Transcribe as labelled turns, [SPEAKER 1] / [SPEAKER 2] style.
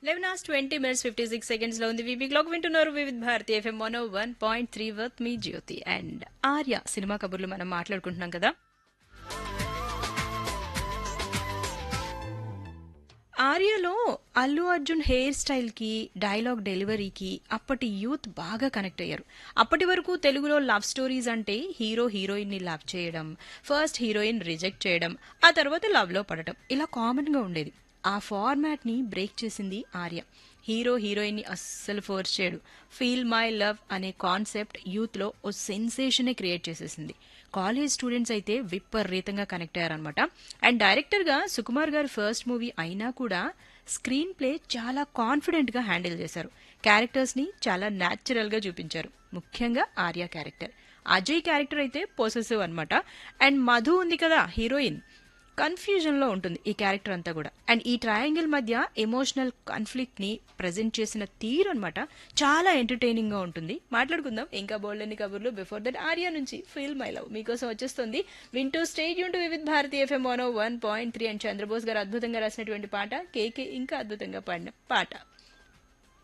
[SPEAKER 1] eleven hours twenty minutes fifty six seconds లో ఉంది VB clock వింటున్నారు Vividh Bharati FM one one point three with me Jyothi and Arya cinema కబుర్లు మనం మాట్లాడుకుంటున్నాం కదా ఆర్యలో అల్లు అర్జున్ హెయిర్ స్టైల్ కి డైలాగ్ డెలివరీకి అప్పటి యూత్ బాగా కనెక్ట్ అయ్యారు అప్పటి వరకు తెలుగులో లవ్ స్టోరీస్ అంటే హీరో హీరోయిన్ ని లవ్ చేయడం ఫస్ట్ హీరోయిన్ రిజెక్ట్ చేయడం ఆ తర్వాత లవ్ లో పడటం ఇలా కామన్ గా ఉండేది ఆ ఫార్మాట్ ని బ్రేక్ చేసింది ఆర్య హీరో హీరోయిన్ ని అస్సలు ఫోర్స్ చేయడు ఫీల్ మై లవ్ అనే కాన్సెప్ట్ యూత్ లో ఓ సెన్సేషన్ క్రియేట్ చేసేసింది కాలేజ్ స్టూడెంట్స్ అయితే విపరీతంగా కనెక్ట్ అయ్యారనమాట అండ్ డైరెక్టర్ గా సుకుమార్ గారి ఫస్ట్ మూవీ అయినా కూడా స్క్రీన్ ప్లే చాలా కాన్ఫిడెంట్ గా హ్యాండిల్ చేశారు క్యారెక్టర్స్ ని చాలా న్యాచురల్ గా చూపించారు ముఖ్యంగా ఆర్య క్యారెక్టర్ అజయ్ క్యారెక్టర్ అయితే పొసెసివ్ అన్నమాట అండ్ మధు ఉంది కదా హీరోయిన్ కన్ఫ్యూజన్ లో ఉంటుంది ఈ క్యారెక్టర్ అంతా కూడా అండ్ ఈ ట్రయాంగిల్ మధ్య ఎమోషనల్ కాన్ఫ్లిక్ట్ ని ప్రజెంట్ చేసిన తీరు అనమాట చాలా ఎంటర్టైనింగ్ గా ఉంటుంది మాట్లాడుకుందాం ఇంకా బోల్డని కబుర్లు బిఫోర్ దట్ ఆర్యా నుంచి ఫీల్ మై లవ్ మీకోసం వచ్చేస్తుంది వింటూ స్టేట్ యూన్ to Vividh Bharati FM one one point three and Chandrabose గారు అద్భుతంగా రాసినటువంటి పాట కేకే ఇంకా అద్భుతంగా పాడిన పాట